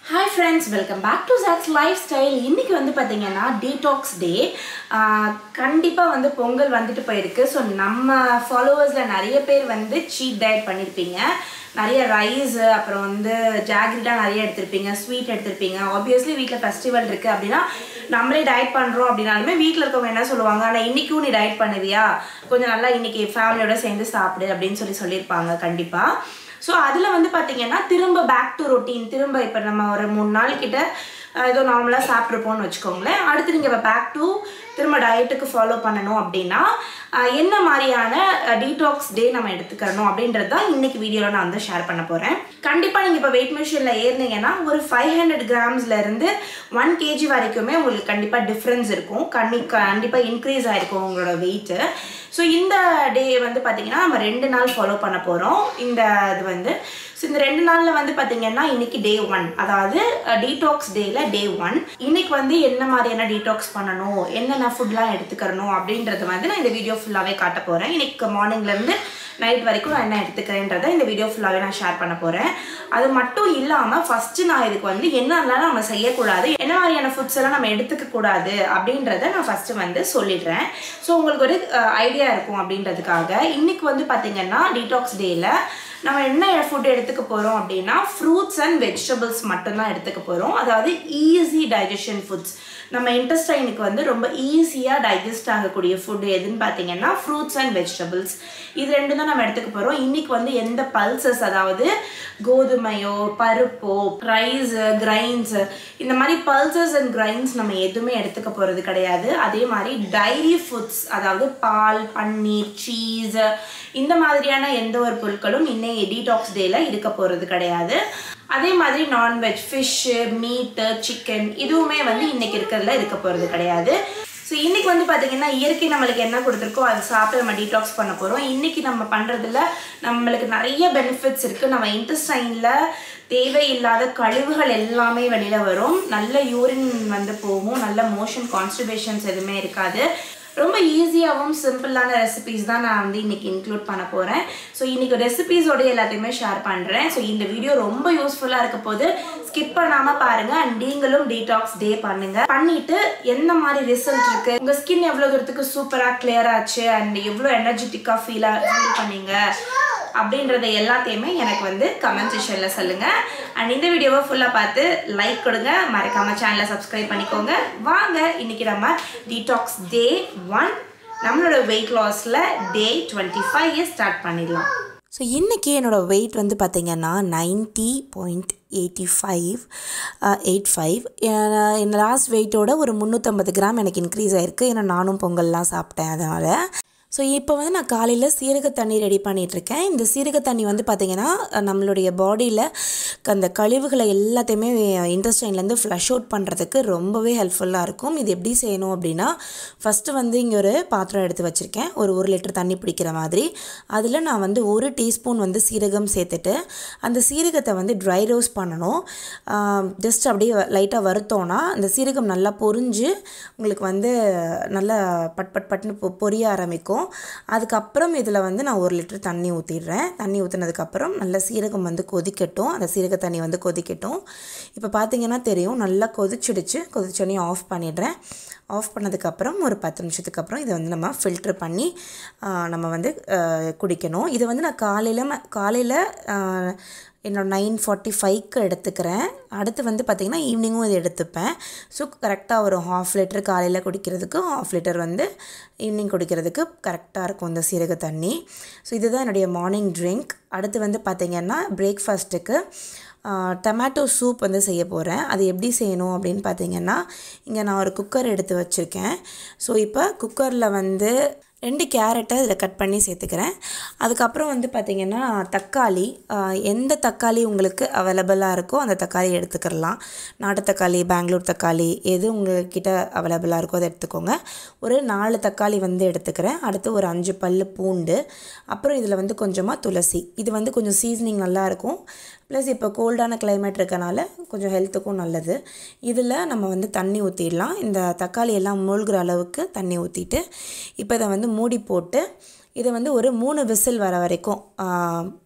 hi friends welcome back to சாக்ஸ் lifestyle இன்றைக்கி வந்து பார்த்தீங்கன்னா டீடாக்ஸ் டே கண்டிப்பாக வந்து பொங்கல் வந்துட்டு போயிருக்கு ஸோ நம்ம ஃபாலோவர்ஸில் நிறைய பேர் வந்து சீட் டயட் பண்ணியிருப்பீங்க நிறைய ரைஸ் அப்புறம் வந்து ஜாக்ரிலாம் நிறைய எடுத்திருப்பீங்க ஸ்வீட் எடுத்திருப்பீங்க ஆப்வியஸ்லி வீட்டில் ஃபெஸ்டிவல் இருக்குது அப்படின்னா நம்மளே டயட் பண்ணுறோம் அப்படின்னாலுமே வீட்டில் இருக்கவங்க என்ன சொல்லுவாங்க ஆனால் இன்றைக்கும் நீ டயட் பண்ணுவியா கொஞ்சம் நல்லா இன்றைக்கி ஃபேமிலியோட சேர்ந்து சாப்பிடு அப்படின்னு சொல்லி சொல்லியிருப்பாங்க கண்டிப்பாக ஸோ அதில் வந்து பார்த்தீங்கன்னா திரும்ப பேக் டு ரொட்டீன் திரும்ப இப்போ நம்ம ஒரு மூணு நாள் கிட்ட அஹ், ஏதோ நார்மலாக சாப்பிட்ருப்போம்னு வச்சுக்கோங்களேன் அடுத்து நீங்கள் இப்போ பேக் டு திரும்ப டயட்டுக்கு ஃபாலோ பண்ணணும் அப்படின்னா அஹ், என்ன மாதிரியான டீடாக்ஸ் டே நம்ம எடுத்துக்கணும் அப்படின்றது தான் இன்னைக்கு வீடியோவில் நான் வந்து ஷேர் பண்ண போகிறேன் கண்டிப்பாக நீங்கள் இப்போ வெயிட் மிஷினில் ஏறினீங்கன்னா ஒரு ஃபைவ் ஹண்ட்ரட் கிராம்ஸ்லேருந்து ஒன் கேஜி வரைக்குமே உங்களுக்கு கண்டிப்பாக டிஃப்ரென்ஸ் இருக்கும் கண்டி கண்டிப்பாக இன்க்ரீஸ் ஆகிருக்கும் உங்களோட வெயிட்டு ஸோ இந்த டே வந்து பார்த்தீங்கன்னா நம்ம ரெண்டு நாள் ஃபாலோ பண்ண போகிறோம் இந்த இது வந்து ஸோ இந்த ரெண்டு நாளில் வந்து பார்த்தீங்கன்னா இன்னைக்கு டே ஒன் அதாவது டீடாக்ஸ் டேல டே ஒன் இன்னைக்கு வந்து என்ன மாதிரியான டீடாக்ஸ் பண்ணணும் என்னென்ன ஃபுட்லாம் எடுத்துக்கிறணும் அப்படின்றது வந்து நான் இந்த வீடியோ ஃபுல்லாகவே காட்ட போகிறேன் இன்னைக்கு மார்னிங்லேருந்து நைட் வரைக்கும் நான் என்ன எடுத்துக்கிறேன்றதை இந்த வீடியோ ஃபுல்லாகவே நான் ஷேர் பண்ண போகிறேன் அது மட்டும் இல்லாமல் ஃபஸ்ட்டு நான் இதுக்கு வந்து என்னென்னலாம் நம்ம செய்யக்கூடாது என்ன மாதிரியான ஃபுட்ஸ் எல்லாம் நம்ம எடுத்துக்க கூடாது அப்படின்றத நான் ஃபஸ்ட்டு வந்து சொல்லிடுறேன் ஸோ உங்களுக்கு ஒரு ஐடியா இருக்கும் அப்படின்றதுக்காக இன்னைக்கு வந்து பார்த்தீங்கன்னா டீடாக்ஸ் டேயில் நம்ம என்ன ஃபுட் எடுத்துக்க போகிறோம் அப்படின்னா ஃப்ரூட்ஸ் அண்ட் வெஜிடபிள்ஸ் மட்டும்தான் எடுத்துக்க போகிறோம் அதாவது ஈஸி டைஜஷன் ஃபுட்ஸ் நம்ம இன்டெஸ்டைனுக்கு வந்து ரொம்ப ஈஸியாக டைஜஸ்ட் ஆகக்கூடிய ஃபுட் எதுன்னு பார்த்தீங்கன்னா ஃப்ரூட்ஸ் அண்ட் வெஜிடபிள்ஸ் இது ரெண்டு தான் நம்ம எடுத்துக்க போகிறோம் இன்னைக்கு வந்து எந்த பல்சஸ் அதாவது கோதுமையோ பருப்போ ரைஸ் கிரைன்ஸ் இந்த மாதிரி பல்சஸ் அண்ட் கிரைன்ஸ் நம்ம எதுவுமே எடுத்துக்க போகிறது கிடையாது அதே மாதிரி டைரி ஃபுட்ஸ் அதாவது பால் பன்னீர் சீஸ் இந்த மாதிரியான எந்த ஒரு பொருட்களும் இன்னைக்கு டீடாக்ஸ் டேல இருக்க போகிறது கிடையாது அதே மாதிரி நான்வெஜ் ஃபிஷ்ஷு மீட்டு சிக்கன் இதுவுமே வந்து இன்னைக்கு இருக்கிறதுல இருக்க போகிறது கிடையாது ஸோ இன்னைக்கு வந்து பார்த்தீங்கன்னா இயற்கை நம்மளுக்கு என்ன கொடுத்துருக்கோ அதை சாப்பிட்டு நம்ம டீடாக்ஸ் பண்ண போகிறோம் இன்னைக்கு நம்ம பண்ணுறதுல நம்மளுக்கு நிறைய பெனிஃபிட்ஸ் இருக்குது நம்ம இன்டெஸ்டைனில் தேவையில்லாத கழிவுகள் எல்லாமே வெளியில் வரும் நல்ல யூரின் வந்து போகும் நல்ல மோஷன் கான்ஸ்டிபேஷன்ஸ் எதுவுமே இருக்காது ரொம்ப ஈஸியாகவும் சிம்பிளான ரெசிபீஸ் தான் நான் வந்து இன்னைக்கு இன்க்ளூட் பண்ண போகிறேன் ஸோ இன்னைக்கு ரெசிபீஸோட எல்லாத்தையுமே ஷேர் பண்ணுறேன் ஸோ இந்த வீடியோ ரொம்ப யூஸ்ஃபுல்லாக இருக்க போது ஸ்கிப் பண்ணாமல் பாருங்கள் அண்ட் நீங்களும் டீடாக்ஸ் டே பண்ணுங்க பண்ணிட்டு எந்த மாதிரி ரிசல்ட் இருக்கு உங்கள் ஸ்கின் எவ்வளோ தூரத்துக்கு சூப்பராக கிளியர் ஆச்சு அண்ட் எவ்வளோ எனர்ஜெட்டிக்காக ஃபீலாக ஃபீல் பண்ணீங்க அப்படின்றத எல்லாத்தையுமே எனக்கு வந்து கமெண்ட் செஷனில் சொல்லுங்கள் அண்ட் இந்த வீடியோவை ஃபுல்லாக பார்த்து லைக் கொடுங்க மறக்காமல் சேனலை சப்ஸ்கிரைப் பண்ணிக்கோங்க வாங்க இன்னைக்கு நம்ம டீடாக்ஸ் டே ஒன் நம்மளோட வெயிட் லாஸில் டே டுவெண்ட்டி ஃபைவ் ஸ்டார்ட் பண்ணிடலாம் ஸோ இன்றைக்கி என்னோடய வெயிட் வந்து பார்த்திங்கன்னா ninety point eighty five eight five என் லாஸ்ட் வெயிட்டோட ஒரு முந்நூற்றம்பது கிராம் எனக்கு இன்க்ரீஸ் ஆகிருக்கு ஏன்னா நானும் பொங்கல்லாம் சாப்பிட்டேன் அதனால் ஸோ இப்போ வந்து நான் காலையில் சீரக தண்ணி ரெடி பண்ணிகிட்ருக்கேன் இந்த சீரக தண்ணி வந்து பார்த்திங்கன்னா நம்மளுடைய பாடியில் அந்த கழிவுகளை எல்லாத்தையுமே இன்டெஸ்டைன்லேருந்து ஃப்ளஷ் அவுட் பண்ணுறதுக்கு ரொம்பவே ஹெல்ப்ஃபுல்லாக இருக்கும் இது எப்படி செய்யணும் அப்படின்னா ஃபஸ்ட்டு வந்து இங்கே ஒரு பாத்திரம் எடுத்து வச்சுருக்கேன் ஒரு ஒரு லிட்டர் தண்ணி பிடிக்கிற மாதிரி அதில் நான் வந்து ஒரு டீஸ்பூன் வந்து சீரகம் சேர்த்துட்டு அந்த சீரகத்தை வந்து ட்ரை ரோஸ் பண்ணணும் ஜஸ்ட் அப்படியே லைட்டாக வறுத்தோன்னா அந்த சீரகம் நல்லா பொரிஞ்சு உங்களுக்கு வந்து நல்லா பட் பட் பட்னு பொ பொரிய ஆரம்பிக்கும் அதுக்கப்புறம் இதில் வந்து நான் ஒரு லிட்டர் தண்ணி ஊற்றிடுறேன் தண்ணி ஊற்றினதுக்கப்புறம் நல்லா சீரகம் வந்து கொதிக்கட்டும் அந்த சீரக தண்ணி வந்து கொதிக்கட்டும் இப்போ பார்த்தீங்கன்னா தெரியும் நல்லா கொதிச்சிடுச்சு கொதிச்சோடனே ஆஃப் பண்ணிடுறேன் ஆஃப் பண்ணதுக்கப்புறம் ஒரு பத்து நிமிஷத்துக்கு அப்புறம் இதை வந்து நம்ம ஃபில்ட்ரு பண்ணி ஆ, நம்ம வந்து ஆ, குடிக்கணும் இது வந்து நான் காலையில் காலையில் என்னோட நைன் ஃபார்ட்டி ஃபைவ்க்கு எடுத்துக்கிறேன் அடுத்து வந்து பார்த்திங்கன்னா ஈவினிங்கும் இது எடுத்துப்பேன் ஸோ கரெக்டாக ஒரு ஹாஃப் லிட்டர் காலையில் குடிக்கிறதுக்கு ஹாஃப் லிட்டர் வந்து ஈவினிங் குடிக்கிறதுக்கு கரெக்டாக இருக்கும் இந்த சீரக தண்ணி ஸோ இதுதான் என்னுடைய மார்னிங் ட்ரிங்க் அடுத்து வந்து பார்த்திங்கன்னா பிரேக்ஃபாஸ்ட்டுக்கு டொமேட்டோ சூப் வந்து செய்ய போகிறேன் அது எப்படி செய்யணும் அப்படின்னு பார்த்தீங்கன்னா இங்கே நான் ஒரு குக்கர் எடுத்து வச்சுருக்கேன் ஸோ இப்போ குக்கரில் வந்து ரெண்டு கேரட்டை இதில் கட் பண்ணி சேர்த்துக்கிறேன் அதுக்கப்புறம் வந்து பார்த்திங்கன்னா தக்காளி ஆஹ், எந்த தக்காளி உங்களுக்கு அவைலபிளாக இருக்கோ அந்த தக்காளி எடுத்துக்கிறலாம் நாட்டு தக்காளி பெங்களூர் தக்காளி எது உங்கள்கிட்ட அவைலபிளாக இருக்கோ அதை எடுத்துக்கோங்க ஒரு நாலு தக்காளி வந்து எடுத்துக்கிறேன் அடுத்து ஒரு அஞ்சு பல் பூண்டு அப்புறம் இதில் வந்து கொஞ்சமாக துளசி இது வந்து கொஞ்சம் சீசனிங் நல்லாயிருக்கும் ப்ளஸ் இப்போ கோல்டான climate இருக்கனால கொஞ்சம் ஹெல்த்துக்கும் நல்லது இதில் நம்ம வந்து தண்ணி ஊற்றிடலாம் இந்த தக்காளி எல்லாம் மூழ்கிற அளவுக்கு தண்ணி ஊற்றிட்டு இப்போ இதை வந்து மூடி போட்டு இதை வந்து ஒரு மூணு விசில் வர வரைக்கும்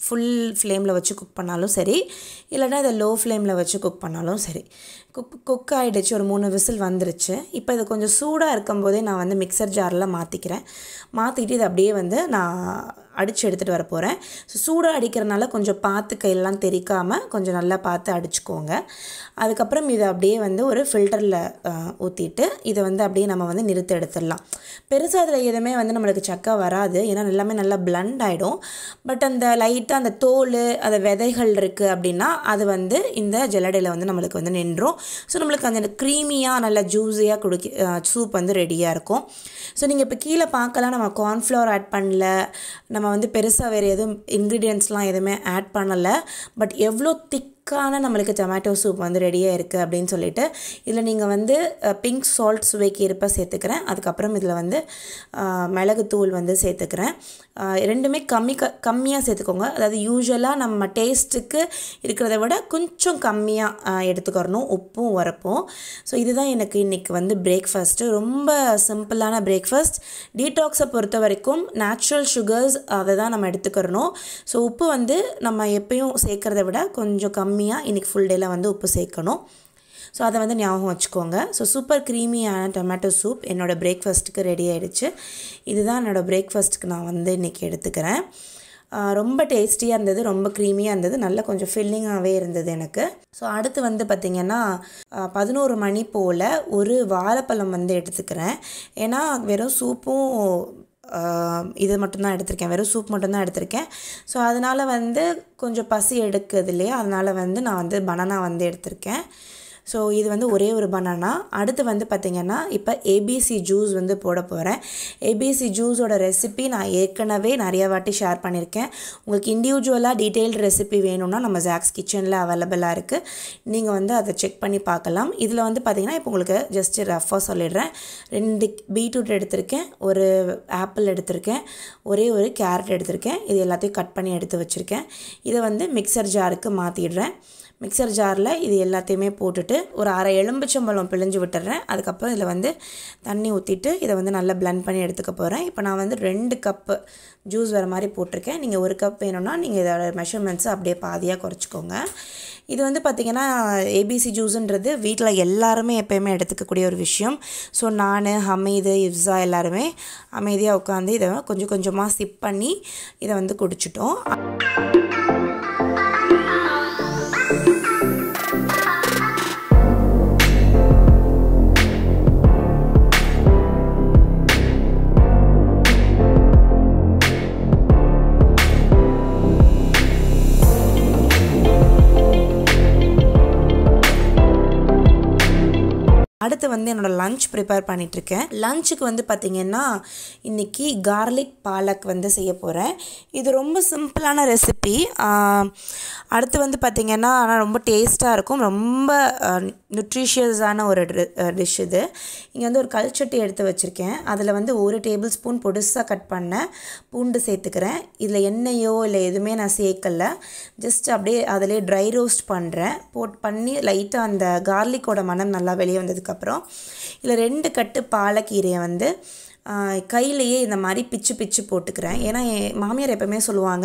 ஃபுல் ஃப்ளேமில் வச்சு குக் பண்ணாலும் சரி இல்லைன்னா இதை லோ ஃப்ளேமில் வச்சு குக் பண்ணாலும் சரி குக் குக் ஆகிடுச்சு ஒரு மூணு விசில் வந்துருச்சு இப்போ இது கொஞ்சம் சூடாக இருக்கும்போதே நான் வந்து மிக்சர் ஜாரில் மாற்றிக்கிறேன் மாற்றிட்டு இதை அப்படியே வந்து நான் அடித்து எடுத்துகிட்டு வர போகிறேன் ஸோ சூடாக அடிக்கிறனால கொஞ்சம் பார்த்து கையெல்லாம் தெரிக்காமல் கொஞ்சம் நல்லா பார்த்து அடிச்சுக்கோங்க அதுக்கப்புறம் இதை அப்படியே வந்து ஒரு ஃபில்டரில் ஊற்றிட்டு இதை வந்து அப்படியே நம்ம வந்து நிறுத்தி எடுத்துடலாம் பெருசாக அதில் எதுவுமே வந்து நம்மளுக்கு சக்கா வராது ஏன்னா எல்லாமே நல்லா பிளண்ட் ஆகிடும் பட் அந்த லைட்டாக அந்த தோல் அந்த விதைகள் இருக்குது அப்படின்னா அது வந்து இந்த ஜெலடையில் வந்து நம்மளுக்கு வந்து நின்றும் ஸோ நம்மளுக்கு அந்த க்ரீமியாக நல்லா ஜூஸியாக குடிக்க சூப் வந்து ரெடியாக இருக்கும் ஸோ நீங்கள் இப்போ கீழே பார்க்கலாம் நம்ம கார்ன்ஃப்ளவர் ஆட் பண்ணல நம்ம வந்து பெருசாக வேறு எதுவும் இன்க்ரீடியன்ட்ஸ்லாம் எதுவுமே ஆட் பண்ணலை பட் எவ்வளோ திக் திக்கான நம்மளுக்கு டொமேட்டோ சூப் வந்து ரெடியாக இருக்குது அப்படின்னு சொல்லிட்டு இதில் நீங்கள் வந்து பிங்க் சால்ட் சுவைக்கு இருப்ப சேர்த்துக்கிறேன் அதுக்கப்புறம் இதில் வந்து மிளகுத்தூள் வந்து சேர்த்துக்கிறேன் ரெண்டுமே கம்மி க கம்மியாக சேர்த்துக்கோங்க அதாவது யூஸ்வலாக நம்ம டேஸ்ட்டுக்கு இருக்கிறத விட கொஞ்சம் கம்மியாக எடுத்துக்கிறணும் உப்பும் உரப்பும் ஸோ இதுதான் எனக்கு இன்றைக்கி வந்து பிரேக்ஃபாஸ்ட்டு ரொம்ப சிம்பிளான பிரேக்ஃபாஸ்ட் டீடாக்ஸை பொறுத்த வரைக்கும் நேச்சுரல் சுகர்ஸ் அதை தான் நம்ம எடுத்துக்கிறணும் ஸோ உப்பு வந்து நம்ம எப்பயும் சேர்க்குறத விட கொஞ்சம் கம்மியாக இன்றைக்கி ஃபுல் டேயில் வந்து உப்பு சேர்க்கணும் ஸோ அதை வந்து ஞாபகம் வச்சுக்கோங்க ஸோ சூப்பர் க்ரீமியான டொமேட்டோ சூப் என்னோடய பிரேக்ஃபாஸ்ட்டுக்கு ரெடி ஆகிடுச்சு இதுதான் என்னோடய பிரேக்ஃபாஸ்ட்டுக்கு நான் வந்து இன்றைக்கி எடுத்துக்கிறேன் ரொம்ப டேஸ்டியாக இருந்தது ரொம்ப க்ரீமியாக இருந்தது நல்ல கொஞ்சம் ஃபில்லிங்காகவே இருந்தது எனக்கு ஸோ அடுத்து வந்து பார்த்திங்கன்னா பதினோரு மணி போல் ஒரு வாழைப்பழம் வந்து எடுத்துக்கிறேன் ஏன்னா வெறும் சூப்பும் இது மட்டும்தான் எடுத்திருக்கேன் வெறும் சூப் மட்டும்தான் எடுத்திருக்கேன் ஸோ அதனால் வந்து கொஞ்சம் பசி எடுக்குது இல்லையா அதனால் வந்து நான் வந்து பனானா வந்து எடுத்திருக்கேன் ஸோ இது வந்து ஒரே ஒரு பனானா அடுத்து வந்து பார்த்திங்கன்னா இப்போ ஏபிசி ஜூஸ் வந்து போட போகிறேன் ஏபிசி ஜூஸோட ரெசிபி நான் ஏற்கனவே நிறைய வாட்டி ஷேர் பண்ணியிருக்கேன் உங்களுக்கு இண்டிவிஜுவலாக டீட்டெயில்டு ரெசிபி வேணும்னா நம்ம ஜாக்ஸ் கிச்சனில் அவைலபிளாக இருக்குது நீங்கள் வந்து அதை செக் பண்ணி பார்க்கலாம் இதில் வந்து பார்த்திங்கன்னா இப்போ உங்களுக்கு ஜஸ்ட்டு ரஃபாக சொல்லிடுறேன் ரெண்டு பீட்ரூட் எடுத்திருக்கேன் ஒரு ஆப்பிள் எடுத்திருக்கேன் ஒரே ஒரு கேரட் எடுத்திருக்கேன் இது எல்லாத்தையும் கட் பண்ணி எடுத்து வச்சுருக்கேன் இதை வந்து மிக்சர் ஜாருக்கு மாற்றிடுறேன் மிக்சர் ஜாரில் இது எல்லாத்தையுமே போட்டுட்டு ஒரு அரை எலும்பிச்சம்பழம் பிழிஞ்சு விட்டுறேன் அதுக்கப்புறம் இதில் வந்து தண்ணி ஊற்றிட்டு இதை வந்து நல்லா பிளெண்ட் பண்ணி எடுத்துக்க போகிறேன் இப்போ நான் வந்து ரெண்டு கப்பு ஜூஸ் வர மாதிரி போட்டிருக்கேன் நீங்கள் ஒரு கப் வேணும்னா நீங்கள் இதோட மெஷர்மெண்ட்ஸை அப்படியே பாதியாக குறைச்சிக்கோங்க இது வந்து பார்த்திங்கன்னா ஏபிசி ஜூஸுன்றது வீட்டில் எல்லாருமே எப்போயுமே எடுத்துக்கக்கூடிய ஒரு விஷயம் ஸோ நான் ஹமீது இப்ஸா எல்லாருமே அமைதியாக உட்காந்து இதை கொஞ்சம் கொஞ்சமாக சிப் பண்ணி இதை வந்து குடிச்சிட்டோம் அடுத்து வந்து என்னோடய லஞ்ச் ப்ரிப்பேர் பண்ணிகிட்ருக்கேன் லஞ்சுக்கு வந்து பார்த்திங்கன்னா இன்றைக்கி கார்லிக் பாலக் வந்து செய்ய போகிறேன் இது ரொம்ப சிம்பிளான ரெசிபி அடுத்து வந்து பார்த்திங்கன்னா ஆனால் ரொம்ப டேஸ்ட்டாக இருக்கும் ரொம்ப நியூட்ரிஷியஸான ஒரு டிஷ் இது இங்கே வந்து ஒரு கல்ச்சட்டி எடுத்து வச்சுருக்கேன் அதில் வந்து ஒரு டேபிள் ஸ்பூன் பொடுசாக கட் பண்ண பூண்டு சேர்த்துக்கிறேன் இதில் எண்ணெயோ இல்லை எதுவுமே நான் சேர்க்கல ஜஸ்ட் அப்படியே அதிலே ட்ரை ரோஸ்ட் பண்ணுறேன் போட் பண்ணி லைட்டாக அந்த கார்லிக்கோட மனம் நல்லா வெளியே வந்ததுக்கு அதுக்கப்புறம் இதில் ரெண்டு கட்டு பாலக்கீரையை வந்து கையிலையே இந்த மாதிரி பிச்சு பிச்சு போட்டுக்கிறேன் ஏன்னா என் மாமியார் எப்போவுமே சொல்லுவாங்க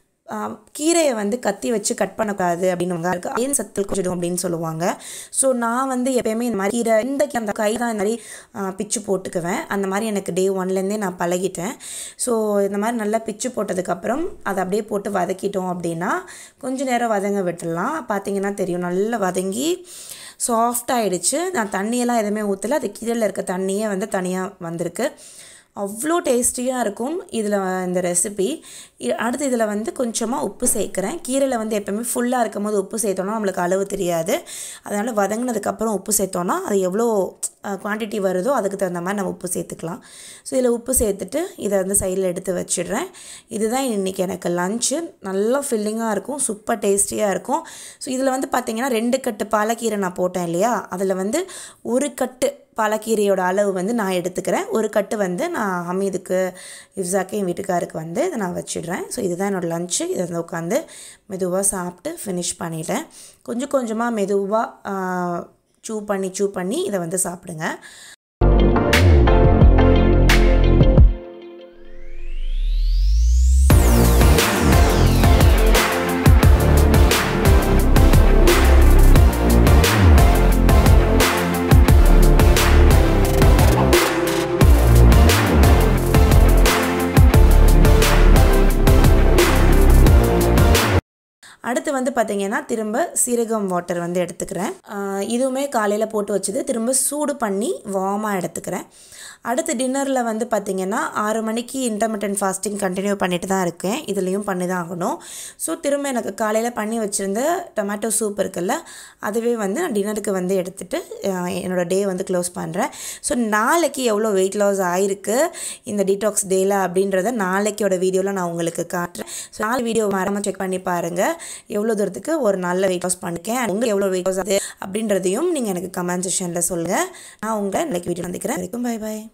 கீரையை வந்து கத்தி வச்சு கட் பண்ணக்கூடாது அப்படின்னு இருக்கு அயன் சத்து கொஞ்சம் அப்படின்னு சொல்லுவாங்க ஸோ நான் வந்து எப்பயுமே இந்த மாதிரி கீரை இந்த அந்த கை தான் இந்த மாதிரி பிச்சு போட்டுக்குவேன் அந்த மாதிரி எனக்கு டே ஒன்லேருந்தே நான் பழகிட்டேன் ஸோ இந்த மாதிரி நல்லா பிச்சு போட்டதுக்கப்புறம் அதை அப்படியே போட்டு வதக்கிட்டோம் அப்படின்னா கொஞ்சம் நேரம் வதங்க விட்டுடலாம் பார்த்தீங்கன்னா தெரியும் நல்லா வதங்கி சாஃப்டாகிடுச்சு நான் தண்ணியெல்லாம் எதுவுமே ஊற்றல அது கீழே இருக்க தண்ணியே வந்து தனியாக வந்திருக்கு அவ்வளோ டேஸ்டியாக இருக்கும் இதில் இந்த ரெசிபி அடுத்து இதில் வந்து கொஞ்சமாக உப்பு சேர்க்குறேன் கீரையில் வந்து எப்போவுமே ஃபுல்லாக இருக்கும் போது உப்பு சேர்த்தோன்னா நம்மளுக்கு அளவு தெரியாது அதனால் வதங்கினதுக்கப்புறம் உப்பு சேர்த்தோன்னா அது எவ்வளோ குவான்டிட்டி வருதோ அதுக்கு தகுந்த மாதிரி நம்ம உப்பு சேர்த்துக்கலாம் ஸோ இதில் உப்பு சேர்த்துட்டு இதை வந்து சைடில் எடுத்து வச்சிடுறேன் இதுதான் இன்றைக்கி எனக்கு லஞ்சு நல்லா ஃபில்லிங்காக இருக்கும் சூப்பர் டேஸ்டியாக இருக்கும் ஸோ இதில் வந்து பார்த்திங்கன்னா ரெண்டு கட்டு பாலக்கீரை நான் போட்டேன் இல்லையா அதில் வந்து ஒரு கட்டு பாலக்கீரையோட அளவு வந்து நான் எடுத்துக்கிறேன் ஒரு கட்டு வந்து நான் ஹமீதுக்கு இவ்ஸாக்கு என் வீட்டுக்காருக்கு வந்து இதை நான் வச்சிடுறேன் ஸோ இதுதான் என்னோடய லஞ்சு இதை வந்து உட்காந்து மெதுவாக சாப்பிட்டு ஃபினிஷ் பண்ணிட்டேன் கொஞ்சம் கொஞ்சமாக மெதுவாக சூ பண்ணி சூ பண்ணி இதை வந்து சாப்பிடுங்க அடுத்து வந்து பார்த்திங்கன்னா திரும்ப சீரகம் வாட்டர் வந்து எடுத்துக்கிறேன் ஆஹ் இதுவுமே காலையில் போட்டு வச்சது திரும்ப சூடு பண்ணி வார்மாக எடுத்துக்கிறேன் அடுத்து டின்னரில் வந்து பார்த்திங்கன்னா ஆறு மணிக்கு இன்டர்மீடியன்ட் ஃபாஸ்டிங் கண்டினியூ பண்ணிட்டு தான் இருக்கேன் இதுலேயும் பண்ணி தான் ஆகணும் ஸோ திரும்ப எனக்கு காலையில் பண்ணி வச்சுருந்த டொமேட்டோ சூப் இருக்குல்ல அதுவே வந்து நான் டின்னருக்கு வந்து எடுத்துகிட்டு என்னோடய டே வந்து க்ளோஸ் பண்ணுறேன் ஸோ நாளைக்கு எவ்வளோ வெயிட் லாஸ் ஆயிருக்கு இந்த டீடாக்ஸ் டேயில் அப்படின்றத நாளைக்கோட வீடியோவில் நான் உங்களுக்கு காட்டுறேன் ஸோ நாலு வீடியோ மறக்காம செக் பண்ணி பாருங்கள் எவ்வளோ தூரத்துக்கு ஒரு நல்ல வெயிட் லாஸ் பண்ணிருக்கேன் உங்களுக்கு எவ்வளோ வெயிட் லாஸ் ஆகுது அப்படின்றதையும் நீங்கள் எனக்கு கமெண்ட் செக்ஷனில் சொல்லுங்கள் நான் உங்களை நாளைக்கு வீடியோ வந்துக்கிறேன் வரைக்கும் பை பை